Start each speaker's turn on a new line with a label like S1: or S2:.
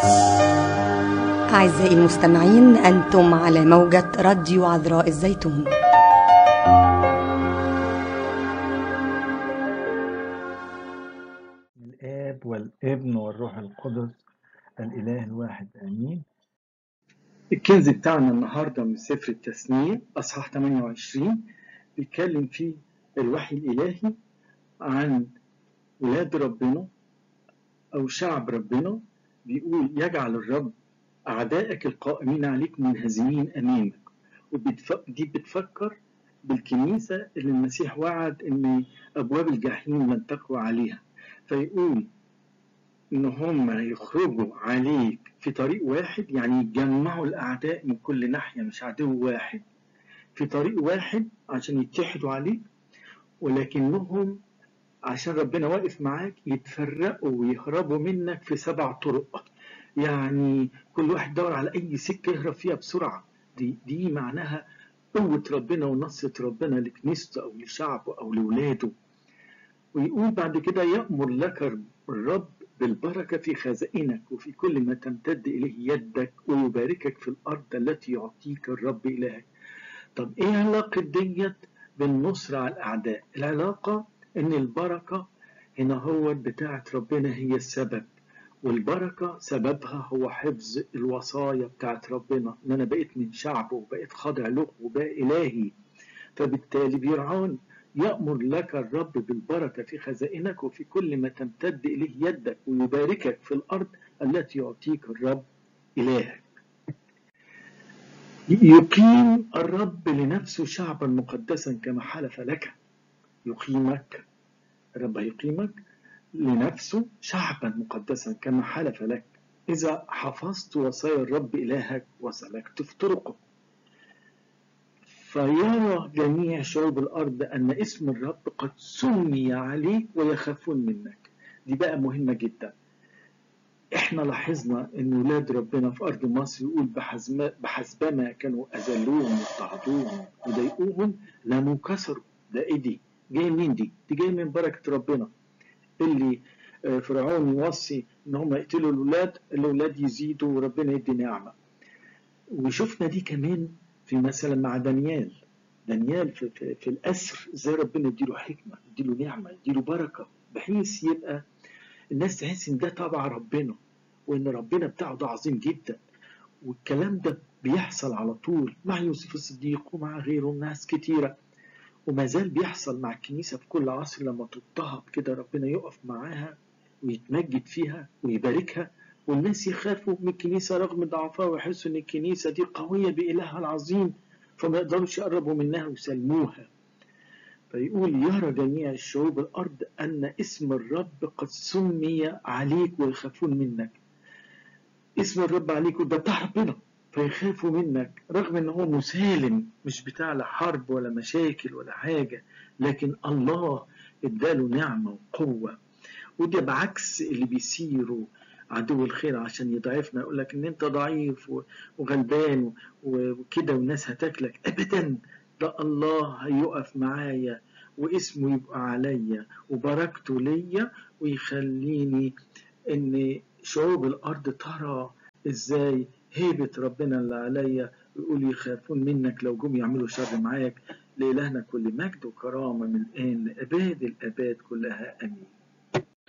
S1: أعزائي المستمعين أنتم على موجة راديو عذراء الزيتون
S2: الآب والابن والروح القدس الإله الواحد آمين
S3: الكنز بتاعنا النهارده من سفر التثنية أصحاح 28 بيتكلم فيه الوحي الإلهي عن ولاد ربنا أو شعب ربنا بيقول يجعل الرب أعدائك القائمين عليك منهزمين أمامك ودي بتفكر بالكنيسة اللي المسيح وعد إن أبواب الجحيم لن تقوى عليها فيقول إن هم يخرجوا عليك في طريق واحد يعني يجمعوا الأعداء من كل ناحية مش عدو واحد في طريق واحد عشان يتحدوا عليك ولكنهم عشان ربنا واقف معاك يتفرقوا ويهربوا منك في سبع طرق يعني كل واحد دور على أي سكة يهرب فيها بسرعة دي, دي معناها قوة ربنا ونصرة ربنا لكنيسته أو لشعبه أو لولاده ويقول بعد كده يأمر لك الرب بالبركة في خزائنك وفي كل ما تمتد إليه يدك ويباركك في الأرض التي يعطيك الرب إلهك طب إيه علاقة ديت بالنصر على الأعداء العلاقة إن البركة هنا هو بتاعت ربنا هي السبب والبركة سببها هو حفظ الوصايا بتاعت ربنا إن أنا بقيت من شعبه وبقيت خاضع له وبقى إلهي فبالتالي بيرعاني يأمر لك الرب بالبركة في خزائنك وفي كل ما تمتد إليه يدك ويباركك في الأرض التي يعطيك الرب إلهك يقيم الرب لنفسه شعبا مقدسا كما حلف لك يقيمك الرب هيقيمك لنفسه شعبا مقدسا كما حلف لك إذا حفظت وصايا الرب إلهك وسلكت في طرقه فيرى جميع شعوب الأرض أن اسم الرب قد سمي عليك ويخافون منك دي بقى مهمة جدا احنا لاحظنا ان ولاد ربنا في ارض مصر يقول بحسب بحسبما كانوا اذلوهم واضطهدوهم وضايقوهم لم انكسروا ده ايه دي؟ جاي منين دي؟ دي جاي من بركه ربنا اللي فرعون يوصي ان هم يقتلوا الاولاد الاولاد يزيدوا وربنا يدي نعمه وشفنا دي كمان في مثلا مع دانيال دانيال في, في, في الأسر ازاي ربنا يديله حكمة يديله نعمة يديله بركة بحيث يبقى الناس تحس ان ده تبع ربنا وان ربنا بتاعه ده عظيم جدا والكلام ده بيحصل على طول مع يوسف الصديق ومع غيره ناس كتيرة وما زال بيحصل مع الكنيسة في كل عصر لما تضطهد كده ربنا يقف معاها ويتمجد فيها ويباركها والناس يخافوا من الكنيسة رغم ضعفها ويحسوا إن الكنيسة دي قوية بإلهها العظيم فما يقدروش يقربوا منها ويسلموها فيقول يرى جميع الشعوب الأرض أن اسم الرب قد سمي عليك ويخافون منك اسم الرب عليك وده بتاع ربنا فيخافوا منك رغم ان هو مسالم مش بتاع لا حرب ولا مشاكل ولا حاجة لكن الله اداله نعمة وقوة وده بعكس اللي بيسيروا عدو الخير عشان يضعفنا يقول لك ان انت ضعيف وغلبان وكده والناس هتاكلك ابدا ده الله هيقف معايا واسمه يبقى عليا وبركته ليا ويخليني ان شعوب الارض ترى ازاي هيبة ربنا اللي عليا ويقول يخافون منك لو جم يعملوا شر معاك لإلهنا كل مجد وكرامة من الآن لأباد الآباد كلها آمين